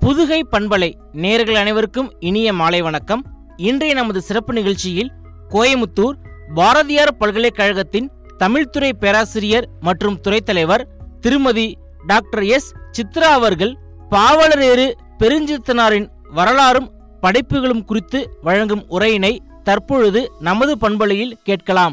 புதுகை பண்பலை நேர்கள் அனைவருக்கும் இனிய மாலை வணக்கம் இன்றைய நமது சிறப்பு நிகழ்ச்சியில் கோயமுத்தூர் பாரதியார் பல்கலைக்கழகத்தின் தமிழ்துறை பேராசிரியர் மற்றும் துறைத் தலைவர் திருமதி டாக்டர் எஸ் சித்ரா அவர்கள் பாவலரேறு பெருஞ்சித்தனாரின் வரலாறும் படைப்புகளும் குறித்து வழங்கும் உரையினை தற்பொழுது நமது பண்பலையில் கேட்கலாம்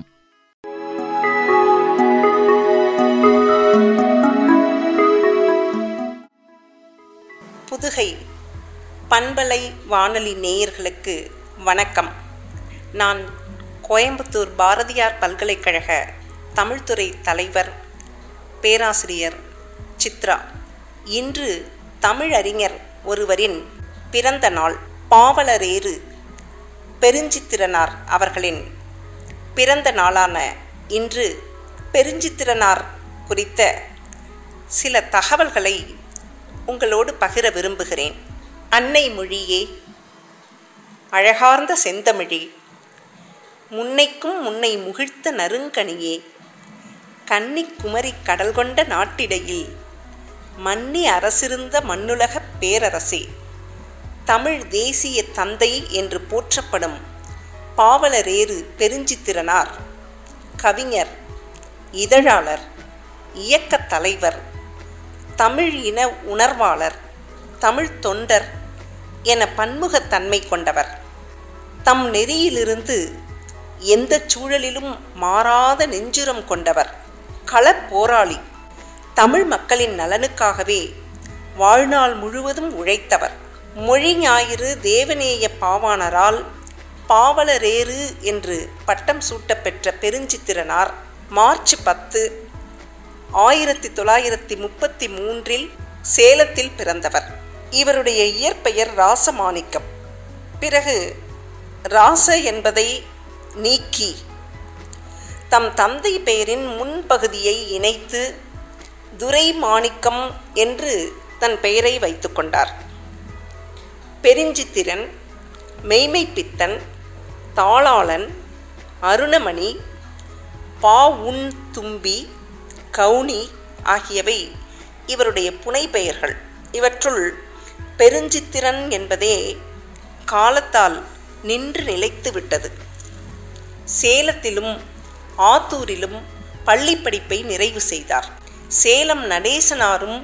புதுகை பண்பலை வானொலி நேயர்களுக்கு வணக்கம் நான் கோயம்புத்தூர் பாரதியார் பல்கலைக்கழக தமிழ்துறை தலைவர் பேராசிரியர் சித்ரா இன்று தமிழறிஞர் ஒருவரின் பிறந்த நாள் பாவலரேறு பெருஞ்சித்திரனார் அவர்களின் பிறந்த நாளான இன்று பெருஞ்சித்திரனார் குறித்த சில தகவல்களை உங்களோடு பகிர விரும்புகிறேன் அன்னை மொழியே அழகார்ந்த செந்தமிழே முன்னைக்கும் முன்னை முகிழ்த்த நறுங்கனியே கன்னிக் குமரி கடல் கொண்ட நாட்டிடையில் மன்னி அரசிருந்த மண்ணுலகப் பேரரசே தமிழ் தேசிய தந்தை என்று போற்றப்படும் பாவலரேறு பெருஞ்சித்திரனார் கவிஞர் இதழாளர் இயக்கத் தலைவர் தமிழ் இன உணர்வாளர் தமிழ் தொண்டர் என பன்முகத்தன்மை கொண்டவர் தம் நெறியிலிருந்து எந்த சூழலிலும் மாறாத நெஞ்சுரம் கொண்டவர் களப்போராளி தமிழ் மக்களின் நலனுக்காகவே வாழ்நாள் முழுவதும் உழைத்தவர் மொழி ஞாயிறு தேவநேய பாவாணரால் பாவலரேறு என்று பட்டம் சூட்டப்பெற்ற பெருஞ்சித்திரனார் மார்ச் பத்து ஆயிரத்தி தொள்ளாயிரத்தி முப்பத்தி மூன்றில் சேலத்தில் பிறந்தவர் இவருடைய இயற்பெயர் ராசமாணிக்கம் பிறகு ராச என்பதை நீக்கி தம் தந்தை பெயரின் முன்பகுதியை இணைத்து துரை மாணிக்கம் என்று தன் பெயரை வைத்துக்கொண்டார் பெருஞ்சித்திரன் மெய்மைப்பித்தன் தாளாளன் அருணமணி பா உன் தும்பி கவுனி ஆகியவை இவருடைய புனைப்பெயர்கள் இவற்றுள் பெருஞ்சித்திரன் என்பதே காலத்தால் நின்று நிலைத்து விட்டது சேலத்திலும் ஆத்தூரிலும் பள்ளி படிப்பை நிறைவு செய்தார் சேலம் நடேசனாரும்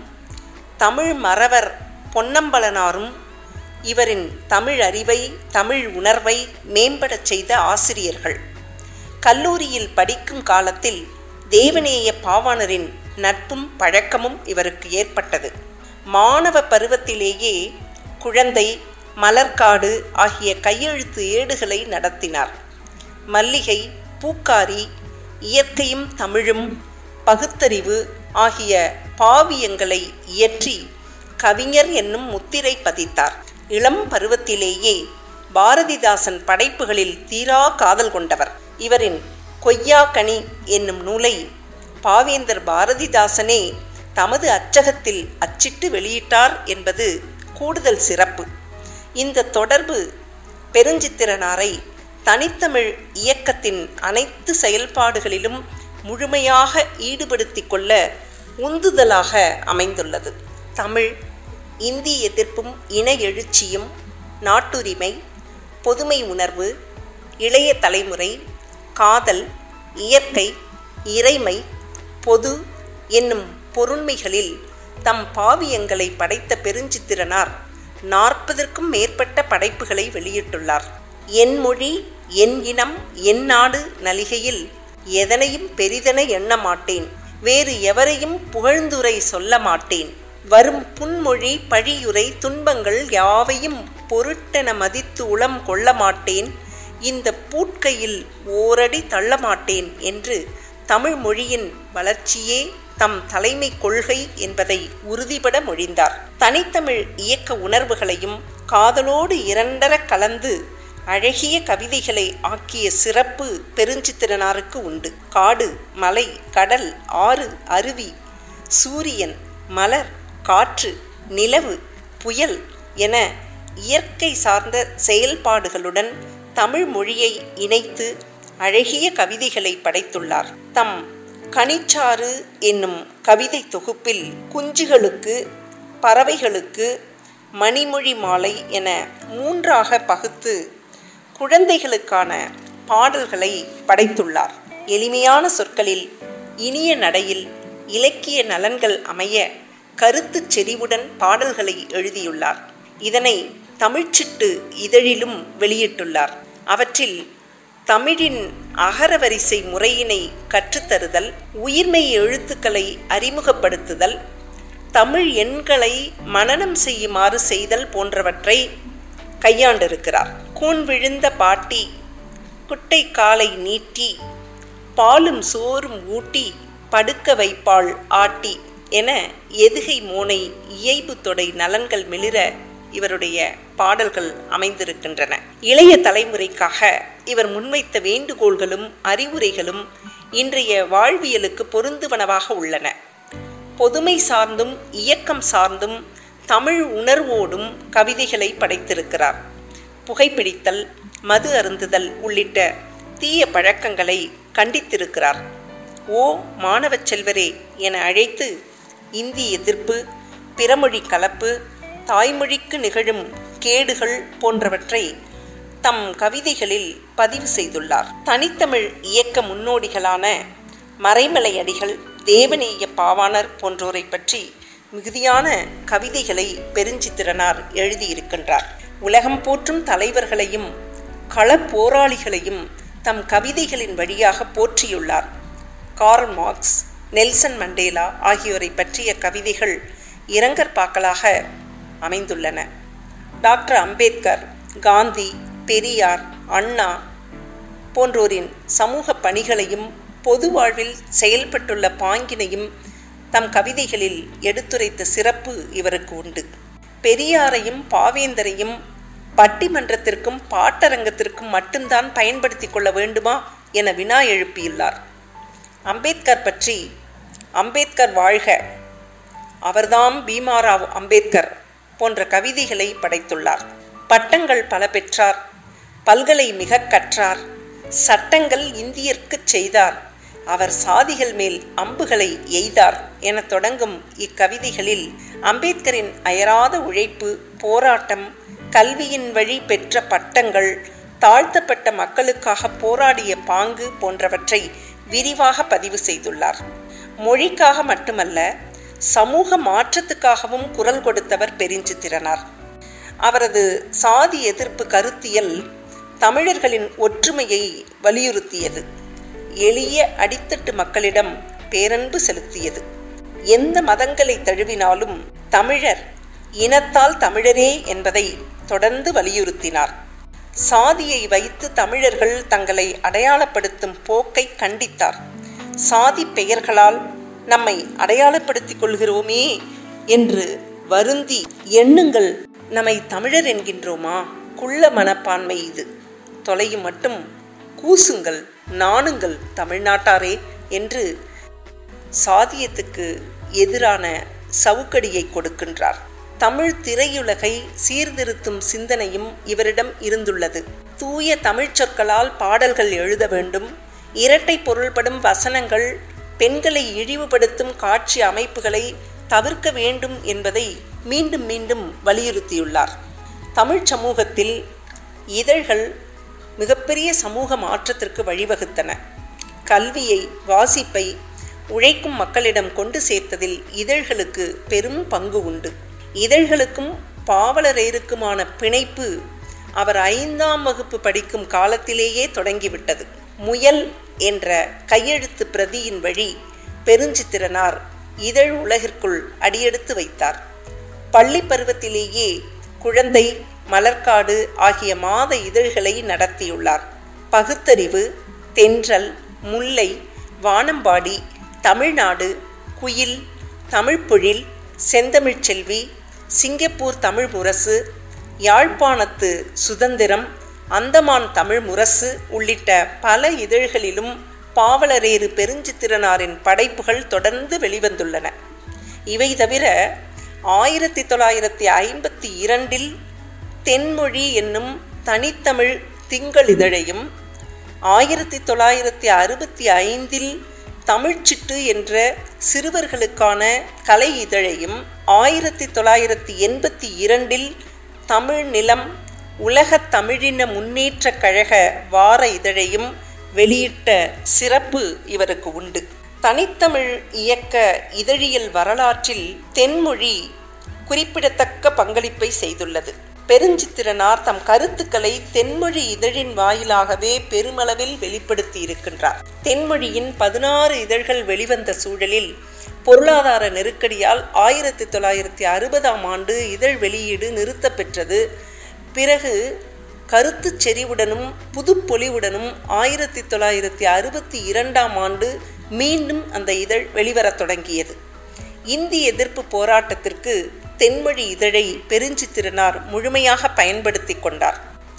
தமிழ் மறவர் பொன்னம்பலனாரும் இவரின் தமிழ் அறிவை தமிழ் உணர்வை மேம்படச் செய்த ஆசிரியர்கள் கல்லூரியில் படிக்கும் காலத்தில் தேவநேய பாவாணரின் நட்பும் பழக்கமும் இவருக்கு ஏற்பட்டது மாணவ பருவத்திலேயே குழந்தை மலர்காடு ஆகிய கையெழுத்து ஏடுகளை நடத்தினார் மல்லிகை பூக்காரி இயற்கையும் தமிழும் பகுத்தறிவு ஆகிய பாவியங்களை இயற்றி கவிஞர் என்னும் முத்திரை பதித்தார் இளம் பருவத்திலேயே பாரதிதாசன் படைப்புகளில் தீரா காதல் கொண்டவர் இவரின் கொய்யாக்கனி என்னும் நூலை பாவேந்தர் பாரதிதாசனே தமது அச்சகத்தில் அச்சிட்டு வெளியிட்டார் என்பது கூடுதல் சிறப்பு இந்த தொடர்பு பெருஞ்சித்திரனாரை தனித்தமிழ் இயக்கத்தின் அனைத்து செயல்பாடுகளிலும் முழுமையாக ஈடுபடுத்தி கொள்ள உந்துதலாக அமைந்துள்ளது தமிழ் இந்தி எதிர்ப்பும் இன எழுச்சியும் நாட்டுரிமை பொதுமை உணர்வு இளைய தலைமுறை காதல் இயற்கை இறைமை பொது என்னும் பொருண்மைகளில் தம் பாவியங்களை படைத்த பெருஞ்சித்திரனார் நாற்பதற்கும் மேற்பட்ட படைப்புகளை வெளியிட்டுள்ளார் என் மொழி என் இனம் என் நாடு நலிகையில் எதனையும் பெரிதென எண்ண மாட்டேன் வேறு எவரையும் புகழ்ந்துரை சொல்ல மாட்டேன் வரும் புன்மொழி பழியுரை துன்பங்கள் யாவையும் பொருட்டென மதித்து உளம் கொள்ள மாட்டேன் இந்த பூட்கையில் ஓரடி தள்ளமாட்டேன் என்று தமிழ் மொழியின் வளர்ச்சியே தம் தலைமை கொள்கை என்பதை உறுதிபட மொழிந்தார் தனித்தமிழ் இயக்க உணர்வுகளையும் காதலோடு இரண்டர கலந்து அழகிய கவிதைகளை ஆக்கிய சிறப்பு பெருஞ்சித்திரனாருக்கு உண்டு காடு மலை கடல் ஆறு அருவி சூரியன் மலர் காற்று நிலவு புயல் என இயற்கை சார்ந்த செயல்பாடுகளுடன் தமிழ் மொழியை இணைத்து அழகிய கவிதைகளை படைத்துள்ளார் தம் கனிச்சாறு என்னும் கவிதை தொகுப்பில் குஞ்சுகளுக்கு பறவைகளுக்கு மணிமொழி மாலை என மூன்றாக பகுத்து குழந்தைகளுக்கான பாடல்களை படைத்துள்ளார் எளிமையான சொற்களில் இனிய நடையில் இலக்கிய நலன்கள் அமைய கருத்து செறிவுடன் பாடல்களை எழுதியுள்ளார் இதனை தமிழ்ச்சிட்டு இதழிலும் வெளியிட்டுள்ளார் அவற்றில் தமிழின் அகரவரிசை முறையினை கற்றுத்தருதல் உயிர்மை எழுத்துக்களை அறிமுகப்படுத்துதல் தமிழ் எண்களை மனனம் செய்யுமாறு செய்தல் போன்றவற்றை கையாண்டிருக்கிறார் கூன் விழுந்த பாட்டி குட்டை காலை நீட்டி பாலும் சோறும் ஊட்டி படுக்க வைப்பாள் ஆட்டி என எதுகை மோனை இயைபு தொடை நலன்கள் மிளிர இவருடைய பாடல்கள் அமைந்திருக்கின்றன இளைய தலைமுறைக்காக இவர் முன்வைத்த வேண்டுகோள்களும் அறிவுரைகளும் இன்றைய வாழ்வியலுக்கு பொருந்துவனவாக உள்ளன பொதுமை சார்ந்தும் இயக்கம் சார்ந்தும் தமிழ் உணர்வோடும் கவிதைகளை படைத்திருக்கிறார் புகைப்பிடித்தல் மது அருந்துதல் உள்ளிட்ட தீய பழக்கங்களை கண்டித்திருக்கிறார் ஓ மாணவ செல்வரே என அழைத்து இந்தி எதிர்ப்பு பிறமொழி கலப்பு தாய்மொழிக்கு நிகழும் கேடுகள் போன்றவற்றை தம் கவிதைகளில் பதிவு செய்துள்ளார் தனித்தமிழ் இயக்க முன்னோடிகளான மறைமலை அடிகள் தேவநேய பாவாணர் போன்றோரை பற்றி மிகுதியான கவிதைகளை பெருஞ்சித்திரனார் எழுதியிருக்கின்றார் உலகம் போற்றும் தலைவர்களையும் களப்போராளிகளையும் தம் கவிதைகளின் வழியாக போற்றியுள்ளார் கார்ல் மார்க்ஸ் நெல்சன் மண்டேலா ஆகியோரை பற்றிய கவிதைகள் இரங்கற்பாக்களாக அமைந்துள்ளன டாக்டர் அம்பேத்கர் காந்தி பெரியார் அண்ணா போன்றோரின் சமூக பணிகளையும் பொது வாழ்வில் செயல்பட்டுள்ள பாங்கினையும் தம் கவிதைகளில் எடுத்துரைத்த சிறப்பு இவருக்கு உண்டு பெரியாரையும் பாவேந்தரையும் பட்டிமன்றத்திற்கும் பாட்டரங்கத்திற்கும் மட்டும்தான் பயன்படுத்தி கொள்ள வேண்டுமா என வினா எழுப்பியுள்ளார் அம்பேத்கர் பற்றி அம்பேத்கர் வாழ்க அவர்தாம் பீமாராவ் அம்பேத்கர் போன்ற கவிதைகளை படைத்துள்ளார் பட்டங்கள் பல பெற்றார் பல்கலை மிக கற்றார் சட்டங்கள் இந்தியர்க்குச் செய்தார் அவர் சாதிகள் மேல் அம்புகளை எய்தார் என தொடங்கும் இக்கவிதைகளில் அம்பேத்கரின் அயராத உழைப்பு போராட்டம் கல்வியின் வழி பெற்ற பட்டங்கள் தாழ்த்தப்பட்ட மக்களுக்காக போராடிய பாங்கு போன்றவற்றை விரிவாக பதிவு செய்துள்ளார் மொழிக்காக மட்டுமல்ல சமூக மாற்றத்துக்காகவும் குரல் கொடுத்தவர் பெருஞ்சித்திரனார் அவரது சாதி எதிர்ப்பு கருத்தியல் தமிழர்களின் ஒற்றுமையை வலியுறுத்தியது எளிய அடித்தட்டு மக்களிடம் பேரன்பு செலுத்தியது எந்த மதங்களை தழுவினாலும் தமிழர் இனத்தால் தமிழரே என்பதை தொடர்ந்து வலியுறுத்தினார் சாதியை வைத்து தமிழர்கள் தங்களை அடையாளப்படுத்தும் போக்கை கண்டித்தார் சாதி பெயர்களால் நம்மை அடையாளப்படுத்திக் கொள்கிறோமே என்று வருந்தி எண்ணுங்கள் நம்மை தமிழர் என்கின்றோமா குள்ள மனப்பான்மை இது தொலையும் மட்டும் கூசுங்கள் நாணுங்கள் தமிழ்நாட்டாரே என்று சாதியத்துக்கு எதிரான சவுக்கடியை கொடுக்கின்றார் தமிழ் திரையுலகை சீர்திருத்தும் சிந்தனையும் இவரிடம் இருந்துள்ளது தூய தமிழ்ச் சொற்களால் பாடல்கள் எழுத வேண்டும் இரட்டை பொருள்படும் வசனங்கள் பெண்களை இழிவுபடுத்தும் காட்சி அமைப்புகளை தவிர்க்க வேண்டும் என்பதை மீண்டும் மீண்டும் வலியுறுத்தியுள்ளார் தமிழ் சமூகத்தில் இதழ்கள் மிகப்பெரிய சமூக மாற்றத்திற்கு வழிவகுத்தன கல்வியை வாசிப்பை உழைக்கும் மக்களிடம் கொண்டு சேர்த்ததில் இதழ்களுக்கு பெரும் பங்கு உண்டு இதழ்களுக்கும் பாவலரேருக்குமான பிணைப்பு அவர் ஐந்தாம் வகுப்பு படிக்கும் காலத்திலேயே தொடங்கிவிட்டது முயல் என்ற கையெழுத்து பிரதியின் வழி பெருஞ்சித்திரனார் இதழ் உலகிற்குள் அடியெடுத்து வைத்தார் பள்ளி பருவத்திலேயே குழந்தை மலர்காடு ஆகிய மாத இதழ்களை நடத்தியுள்ளார் பகுத்தறிவு தென்றல் முல்லை வானம்பாடி தமிழ்நாடு குயில் தமிழ்ப்பொழில் செந்தமிழ்ச் செல்வி சிங்கப்பூர் தமிழ் முரசு யாழ்ப்பாணத்து சுதந்திரம் அந்தமான் தமிழ் முரசு உள்ளிட்ட பல இதழ்களிலும் பாவலரேறு பெருஞ்சித்திரனாரின் படைப்புகள் தொடர்ந்து வெளிவந்துள்ளன இவை தவிர ஆயிரத்தி தொள்ளாயிரத்தி ஐம்பத்தி இரண்டில் தென்மொழி என்னும் தனித்தமிழ் திங்களிதழையும் ஆயிரத்தி தொள்ளாயிரத்தி அறுபத்தி ஐந்தில் தமிழ்ச்சிட்டு என்ற சிறுவர்களுக்கான கலை இதழையும் ஆயிரத்தி தொள்ளாயிரத்தி எண்பத்தி இரண்டில் தமிழ் நிலம் உலக தமிழின முன்னேற்ற கழக வார இதழையும் வெளியிட்ட சிறப்பு இவருக்கு உண்டு தனித்தமிழ் இயக்க இதழியல் வரலாற்றில் தென்மொழி குறிப்பிடத்தக்க பங்களிப்பை செய்துள்ளது பெருஞ்சித்திரனார் தம் கருத்துக்களை தென்மொழி இதழின் வாயிலாகவே பெருமளவில் வெளிப்படுத்தி இருக்கின்றார் தென்மொழியின் பதினாறு இதழ்கள் வெளிவந்த சூழலில் பொருளாதார நெருக்கடியால் ஆயிரத்தி தொள்ளாயிரத்தி அறுபதாம் ஆண்டு இதழ் வெளியீடு நிறுத்த பெற்றது பிறகு கருத்து செறிவுடனும் புதுப்பொலிவுடனும் ஆயிரத்தி தொள்ளாயிரத்தி அறுபத்தி இரண்டாம் ஆண்டு மீண்டும் அந்த இதழ் வெளிவரத் தொடங்கியது இந்தி எதிர்ப்பு போராட்டத்திற்கு தென்மொழி இதழை பெருஞ்சித்திரனார் முழுமையாக பயன்படுத்தி கொண்டார்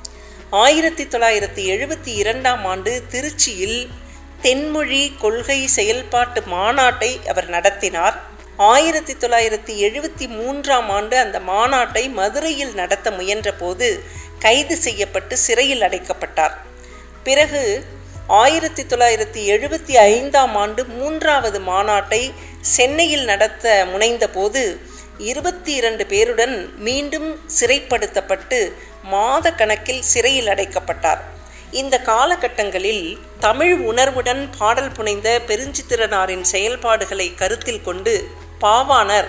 ஆயிரத்தி தொள்ளாயிரத்தி எழுபத்தி இரண்டாம் ஆண்டு திருச்சியில் தென்மொழி கொள்கை செயல்பாட்டு மாநாட்டை அவர் நடத்தினார் ஆயிரத்தி தொள்ளாயிரத்தி எழுபத்தி மூன்றாம் ஆண்டு அந்த மாநாட்டை மதுரையில் நடத்த முயன்றபோது கைது செய்யப்பட்டு சிறையில் அடைக்கப்பட்டார் பிறகு ஆயிரத்தி தொள்ளாயிரத்தி எழுபத்தி ஐந்தாம் ஆண்டு மூன்றாவது மாநாட்டை சென்னையில் நடத்த முனைந்தபோது இருபத்தி இரண்டு பேருடன் மீண்டும் சிறைப்படுத்தப்பட்டு மாத கணக்கில் சிறையில் அடைக்கப்பட்டார் இந்த காலகட்டங்களில் தமிழ் உணர்வுடன் பாடல் புனைந்த பெருஞ்சித்திரனாரின் செயல்பாடுகளை கருத்தில் கொண்டு பாவாணர்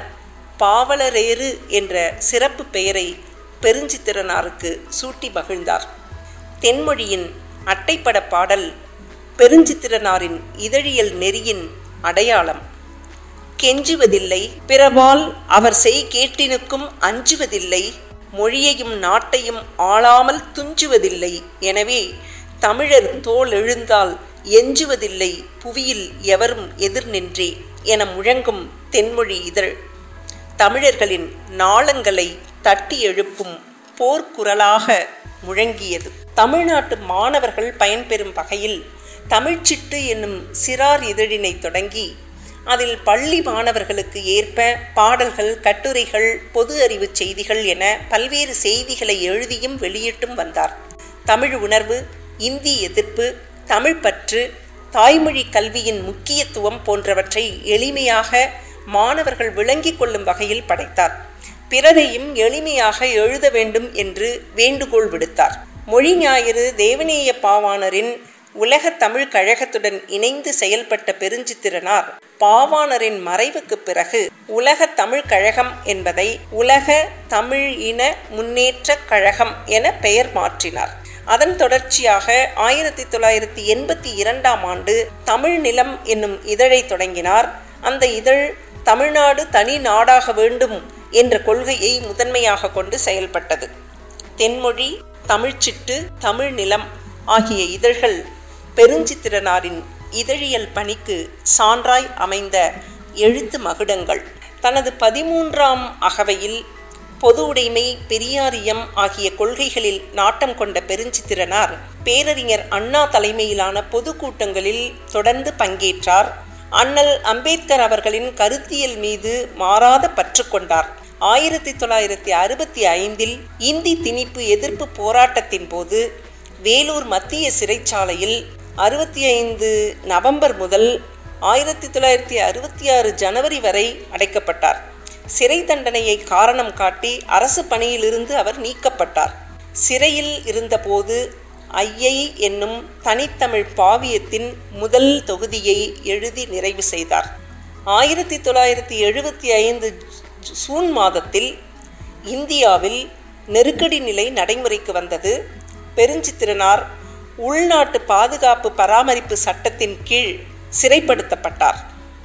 பாவலரேறு என்ற சிறப்பு பெயரை பெருஞ்சித்திரனாருக்கு சூட்டி மகிழ்ந்தார் தென்மொழியின் அட்டைப்பட பாடல் பெருஞ்சித்திரனாரின் இதழியல் நெறியின் அடையாளம் கெஞ்சுவதில்லை பிறவால் அவர் செய் கேட்டினுக்கும் அஞ்சுவதில்லை மொழியையும் நாட்டையும் ஆளாமல் துஞ்சுவதில்லை எனவே தமிழர் தோல் எழுந்தால் எஞ்சுவதில்லை புவியில் எவரும் எதிர் நின்றே என முழங்கும் தென்மொழி இதழ் தமிழர்களின் நாளங்களை தட்டி எழுப்பும் போர்க்குரலாக முழங்கியது தமிழ்நாட்டு மாணவர்கள் பயன்பெறும் வகையில் தமிழ்ச்சிட்டு என்னும் சிறார் இதழினை தொடங்கி அதில் பள்ளி மாணவர்களுக்கு ஏற்ப பாடல்கள் கட்டுரைகள் பொது அறிவு செய்திகள் என பல்வேறு செய்திகளை எழுதியும் வெளியிட்டும் வந்தார் தமிழ் உணர்வு இந்தி எதிர்ப்பு தமிழ் பற்று தாய்மொழி கல்வியின் முக்கியத்துவம் போன்றவற்றை எளிமையாக மாணவர்கள் விளங்கிக் கொள்ளும் வகையில் படைத்தார் பிறரையும் எளிமையாக எழுத வேண்டும் என்று வேண்டுகோள் விடுத்தார் மொழி ஞாயிறு தேவநேய பாவாணரின் உலக தமிழ் கழகத்துடன் இணைந்து செயல்பட்ட பெருஞ்சித்திரனார் பாவாணரின் மறைவுக்கு பிறகு உலக தமிழ் கழகம் என்பதை உலக தமிழ் இன முன்னேற்ற கழகம் என பெயர் மாற்றினார் அதன் தொடர்ச்சியாக ஆயிரத்தி தொள்ளாயிரத்தி எண்பத்தி இரண்டாம் ஆண்டு தமிழ் நிலம் என்னும் இதழை தொடங்கினார் அந்த இதழ் தமிழ்நாடு தனி நாடாக வேண்டும் என்ற கொள்கையை முதன்மையாக கொண்டு செயல்பட்டது தென்மொழி தமிழ்ச்சிட்டு தமிழ் நிலம் ஆகிய இதழ்கள் பெருஞ்சித்திரனாரின் இதழியல் பணிக்கு சான்றாய் அமைந்த எழுத்து மகுடங்கள் தனது பதிமூன்றாம் அகவையில் பொது உடைமை பெரியாரியம் ஆகிய கொள்கைகளில் நாட்டம் கொண்ட பெருஞ்சித்திரனார் பேரறிஞர் அண்ணா தலைமையிலான பொதுக்கூட்டங்களில் தொடர்ந்து பங்கேற்றார் அண்ணல் அம்பேத்கர் அவர்களின் கருத்தியல் மீது மாறாத பற்று கொண்டார் ஆயிரத்தி தொள்ளாயிரத்தி அறுபத்தி ஐந்தில் இந்தி திணிப்பு எதிர்ப்பு போராட்டத்தின் போது வேலூர் மத்திய சிறைச்சாலையில் அறுபத்தி ஐந்து நவம்பர் முதல் ஆயிரத்தி தொள்ளாயிரத்தி அறுபத்தி ஆறு ஜனவரி வரை அடைக்கப்பட்டார் சிறை தண்டனையை காரணம் காட்டி அரசு பணியிலிருந்து அவர் நீக்கப்பட்டார் சிறையில் இருந்தபோது ஐயை என்னும் தனித்தமிழ் பாவியத்தின் முதல் தொகுதியை எழுதி நிறைவு செய்தார் ஆயிரத்தி தொள்ளாயிரத்தி எழுபத்தி ஐந்து சூன் மாதத்தில் இந்தியாவில் நெருக்கடி நிலை நடைமுறைக்கு வந்தது பெருஞ்சித்திரனார் உள்நாட்டு பாதுகாப்பு பராமரிப்பு சட்டத்தின் கீழ் சிறைப்படுத்தப்பட்டார்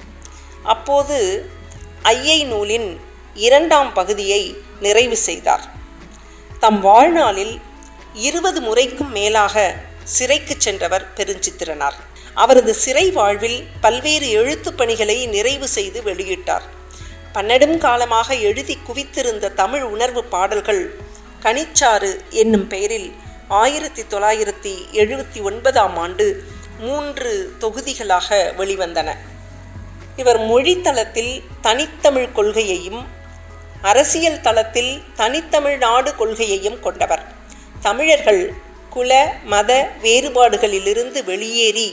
அப்போது ஐயை நூலின் இரண்டாம் பகுதியை நிறைவு செய்தார் தம் வாழ்நாளில் இருபது முறைக்கும் மேலாக சிறைக்கு சென்றவர் பெருஞ்சித்திரனார் அவரது சிறை வாழ்வில் பல்வேறு எழுத்துப் பணிகளை நிறைவு செய்து வெளியிட்டார் பன்னெடும் காலமாக எழுதி குவித்திருந்த தமிழ் உணர்வு பாடல்கள் கனிச்சாறு என்னும் பெயரில் ஆயிரத்தி தொள்ளாயிரத்தி எழுபத்தி ஒன்பதாம் ஆண்டு மூன்று தொகுதிகளாக வெளிவந்தன இவர் மொழி தளத்தில் தனித்தமிழ் கொள்கையையும் அரசியல் தளத்தில் தனித்தமிழ் நாடு கொள்கையையும் கொண்டவர் தமிழர்கள் குல மத வேறுபாடுகளிலிருந்து வெளியேறி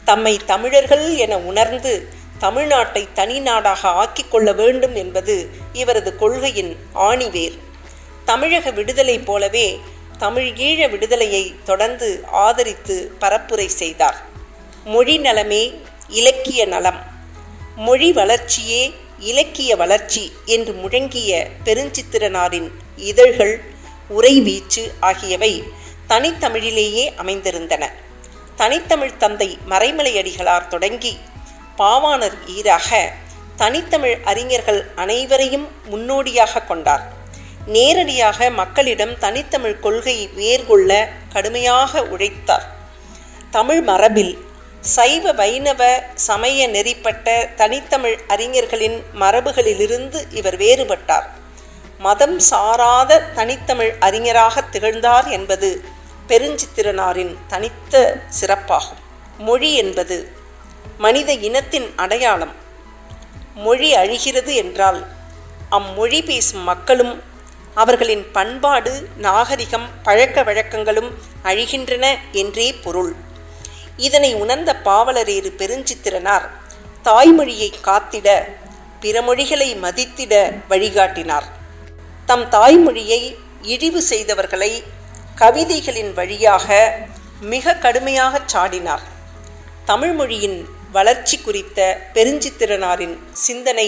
தம்மை தமிழர்கள் என உணர்ந்து தமிழ்நாட்டை தனி நாடாக ஆக்கிக் கொள்ள வேண்டும் என்பது இவரது கொள்கையின் ஆணிவேர் தமிழக விடுதலை போலவே தமிழீழ விடுதலையை தொடர்ந்து ஆதரித்து பரப்புரை செய்தார் மொழி நலமே இலக்கிய நலம் மொழி வளர்ச்சியே இலக்கிய வளர்ச்சி என்று முழங்கிய பெருஞ்சித்திரனாரின் இதழ்கள் உரைவீச்சு ஆகியவை தனித்தமிழிலேயே அமைந்திருந்தன தனித்தமிழ் தந்தை மறைமலையடிகளார் தொடங்கி பாவாணர் ஈராக தனித்தமிழ் அறிஞர்கள் அனைவரையும் முன்னோடியாக கொண்டார் நேரடியாக மக்களிடம் தனித்தமிழ் கொள்கை வேர்கொள்ள கடுமையாக உழைத்தார் தமிழ் மரபில் சைவ வைணவ சமய நெறிப்பட்ட தனித்தமிழ் அறிஞர்களின் மரபுகளிலிருந்து இவர் வேறுபட்டார் மதம் சாராத தனித்தமிழ் அறிஞராக திகழ்ந்தார் என்பது பெருஞ்சித்திரனாரின் தனித்த சிறப்பாகும் மொழி என்பது மனித இனத்தின் அடையாளம் மொழி அழிகிறது என்றால் அம்மொழி பேசும் மக்களும் அவர்களின் பண்பாடு நாகரிகம் பழக்க வழக்கங்களும் அழிகின்றன என்றே பொருள் இதனை உணர்ந்த பாவலரேறு பெருஞ்சித்திரனார் தாய்மொழியை காத்திட பிற மொழிகளை மதித்திட வழிகாட்டினார் தம் தாய்மொழியை இழிவு செய்தவர்களை கவிதைகளின் வழியாக மிக கடுமையாக சாடினார் தமிழ்மொழியின் வளர்ச்சி குறித்த பெருஞ்சித்திரனாரின் சிந்தனை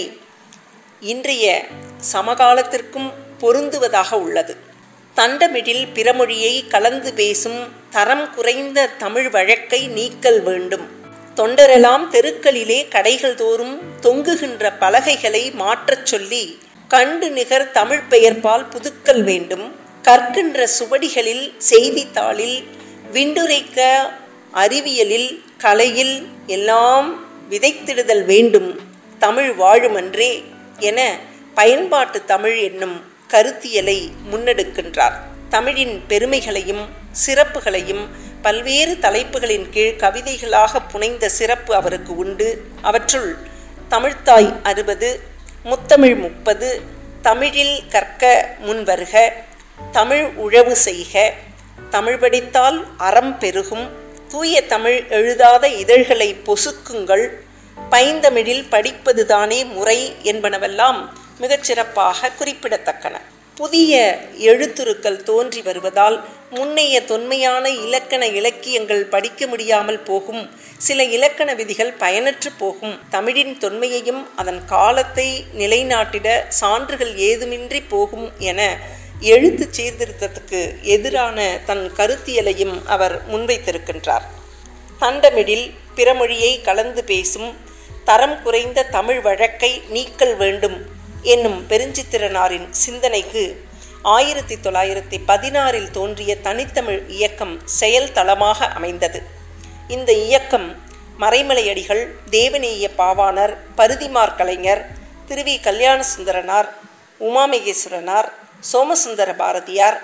இன்றைய சமகாலத்திற்கும் பொருந்துவதாக உள்ளது தண்டமிழில் பிறமொழியை கலந்து பேசும் தரம் குறைந்த தமிழ் வழக்கை நீக்கல் வேண்டும் தொண்டரெல்லாம் தெருக்களிலே கடைகள் தோறும் தொங்குகின்ற பலகைகளை மாற்றச் சொல்லி கண்டு நிகர் தமிழ் பெயர்ப்பால் புதுக்கல் வேண்டும் கற்கின்ற சுவடிகளில் செய்தித்தாளில் விண்டுரைக்க அறிவியலில் கலையில் எல்லாம் விதைத்திடுதல் வேண்டும் தமிழ் வாழுமன்றே என பயன்பாட்டு தமிழ் என்னும் கருத்தியலை முன்னெடுக்கின்றார் தமிழின் பெருமைகளையும் சிறப்புகளையும் பல்வேறு தலைப்புகளின் கீழ் கவிதைகளாக புனைந்த சிறப்பு அவருக்கு உண்டு அவற்றுள் தமிழ்த்தாய் அறுபது முத்தமிழ் முப்பது தமிழில் கற்க முன்வருக தமிழ் உழவு செய்க தமிழ் படித்தால் அறம் பெருகும் தூய தமிழ் எழுதாத இதழ்களை பொசுக்குங்கள் பைந்தமிழில் படிப்பதுதானே முறை என்பனவெல்லாம் மிகச்சிறப்பாக குறிப்பிடத்தக்கன புதிய எழுத்துருக்கள் தோன்றி வருவதால் முன்னைய தொன்மையான இலக்கண இலக்கியங்கள் படிக்க முடியாமல் போகும் சில இலக்கண விதிகள் பயனற்று போகும் தமிழின் தொன்மையையும் அதன் காலத்தை நிலைநாட்டிட சான்றுகள் ஏதுமின்றி போகும் என எழுத்து சீர்திருத்தத்துக்கு எதிரான தன் கருத்தியலையும் அவர் முன்வைத்திருக்கின்றார் தண்டமிழில் பிறமொழியை கலந்து பேசும் தரம் குறைந்த தமிழ் வழக்கை நீக்கல் வேண்டும் என்னும் பெருஞ்சித்திரனாரின் சிந்தனைக்கு ஆயிரத்தி தொள்ளாயிரத்தி பதினாறில் தோன்றிய தனித்தமிழ் இயக்கம் செயல் தளமாக அமைந்தது இந்த இயக்கம் மறைமலையடிகள் தேவநேய பாவாணர் பருதிமார் கலைஞர் திருவி கல்யாண சுந்தரனார் உமாமகேஸ்வரனார் சோமசுந்தர பாரதியார்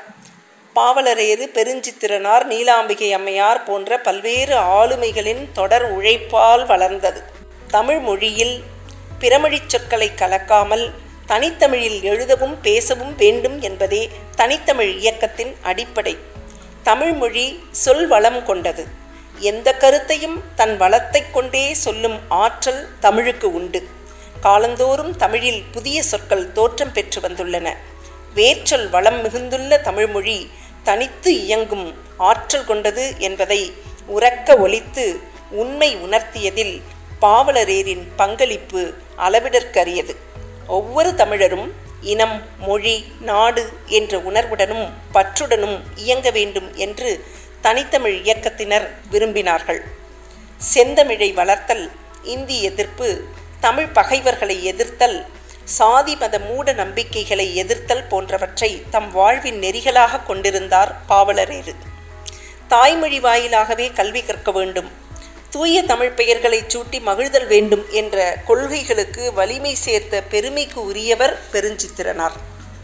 பாவலரேறு பெருஞ்சித்திரனார் நீலாம்பிகை அம்மையார் போன்ற பல்வேறு ஆளுமைகளின் தொடர் உழைப்பால் வளர்ந்தது தமிழ் மொழியில் பிறமொழிச் சொற்களை கலக்காமல் தனித்தமிழில் எழுதவும் பேசவும் வேண்டும் என்பதே தனித்தமிழ் இயக்கத்தின் அடிப்படை தமிழ்மொழி சொல் வளம் கொண்டது எந்த கருத்தையும் தன் வளத்தைக் கொண்டே சொல்லும் ஆற்றல் தமிழுக்கு உண்டு காலந்தோறும் தமிழில் புதிய சொற்கள் தோற்றம் பெற்று வந்துள்ளன வேர்ச்சொல் வளம் மிகுந்துள்ள தமிழ்மொழி தனித்து இயங்கும் ஆற்றல் கொண்டது என்பதை உறக்க ஒலித்து உண்மை உணர்த்தியதில் பாவலரேரின் பங்களிப்பு அளவிடற்கரியது ஒவ்வொரு தமிழரும் இனம் மொழி நாடு என்ற உணர்வுடனும் பற்றுடனும் இயங்க வேண்டும் என்று தனித்தமிழ் இயக்கத்தினர் விரும்பினார்கள் செந்தமிழை வளர்த்தல் இந்தி எதிர்ப்பு தமிழ் பகைவர்களை எதிர்த்தல் சாதி மத மூட நம்பிக்கைகளை எதிர்த்தல் போன்றவற்றை தம் வாழ்வின் நெறிகளாக கொண்டிருந்தார் பாவலரேறு தாய்மொழி வாயிலாகவே கல்வி கற்க வேண்டும் தூய தமிழ் பெயர்களை சூட்டி மகிழ்தல் வேண்டும் என்ற கொள்கைகளுக்கு வலிமை சேர்த்த பெருமைக்கு உரியவர் பெருஞ்சித்திரனார்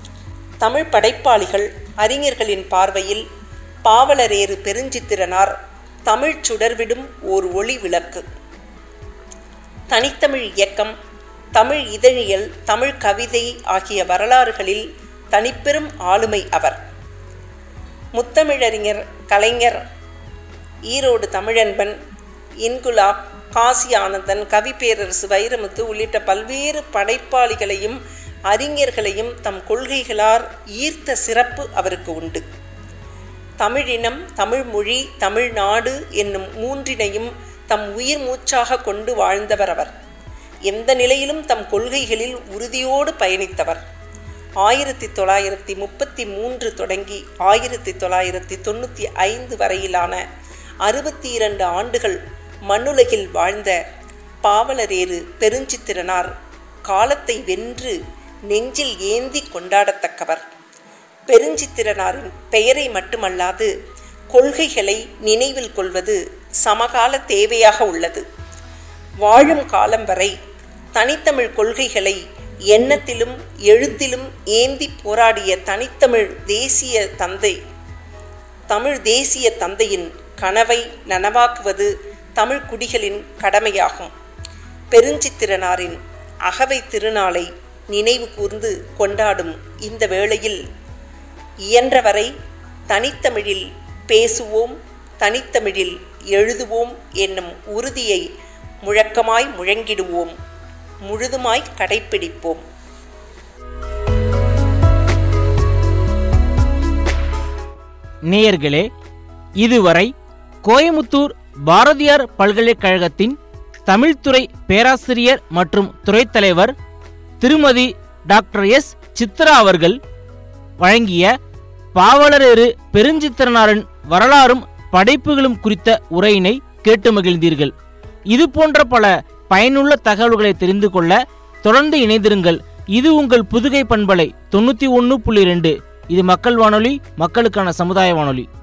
தமிழ் படைப்பாளிகள் அறிஞர்களின் பார்வையில் பாவலரேறு பெருஞ்சித்திரனார் தமிழ் சுடர்விடும் ஓர் ஒளி விளக்கு தனித்தமிழ் இயக்கம் தமிழ் இதழியல் தமிழ் கவிதை ஆகிய வரலாறுகளில் தனிப்பெரும் ஆளுமை அவர் முத்தமிழறிஞர் கலைஞர் ஈரோடு தமிழன்பன் இன்குலாப் காசி ஆனந்தன் கவி பேரரசு வைரமுத்து உள்ளிட்ட பல்வேறு படைப்பாளிகளையும் அறிஞர்களையும் தம் கொள்கைகளால் ஈர்த்த சிறப்பு அவருக்கு உண்டு தமிழினம் தமிழ்மொழி தமிழ்நாடு என்னும் மூன்றினையும் தம் உயிர் மூச்சாக கொண்டு வாழ்ந்தவர் அவர் எந்த நிலையிலும் தம் கொள்கைகளில் உறுதியோடு பயணித்தவர் ஆயிரத்தி தொள்ளாயிரத்தி முப்பத்தி மூன்று தொடங்கி ஆயிரத்தி தொள்ளாயிரத்தி தொண்ணூற்றி ஐந்து வரையிலான அறுபத்தி இரண்டு ஆண்டுகள் மண்ணுலகில் வாழ்ந்த பாவலரேறு பெருஞ்சித்திரனார் காலத்தை வென்று நெஞ்சில் ஏந்தி கொண்டாடத்தக்கவர் பெருஞ்சித்திரனாரின் பெயரை மட்டுமல்லாது கொள்கைகளை நினைவில் கொள்வது சமகால தேவையாக உள்ளது வாழும் காலம் வரை தனித்தமிழ் கொள்கைகளை எண்ணத்திலும் எழுத்திலும் ஏந்தி போராடிய தனித்தமிழ் தேசிய தந்தை தமிழ் தேசிய தந்தையின் கனவை நனவாக்குவது தமிழ் குடிகளின் கடமையாகும் பெருஞ்சித்திரனாரின் அகவை திருநாளை நினைவு கூர்ந்து கொண்டாடும் இந்த வேளையில் இயன்றவரை தனித்தமிழில் பேசுவோம் தனித்தமிழில் எழுதுவோம் என்னும் உறுதியை முழக்கமாய் முழங்கிடுவோம் முழுதுமாய் கடைப்பிடிப்போம் நேயர்களே இதுவரை கோயமுத்தூர் பாரதியார் பல்கலைக்கழகத்தின் தமிழ்துறை பேராசிரியர் மற்றும் துறைத் தலைவர் திருமதி டாக்டர் எஸ் சித்ரா அவர்கள் வழங்கிய பாவலரேறு பெருஞ்சித்திரனாரின் வரலாறும் படைப்புகளும் குறித்த உரையினை கேட்டு மகிழ்ந்தீர்கள் இது போன்ற பல பயனுள்ள தகவல்களை தெரிந்து கொள்ள தொடர்ந்து இணைந்திருங்கள் இது உங்கள் புதுகை பண்பலை தொண்ணூற்றி ஒன்று புள்ளி ரெண்டு இது மக்கள் வானொலி மக்களுக்கான சமுதாய வானொலி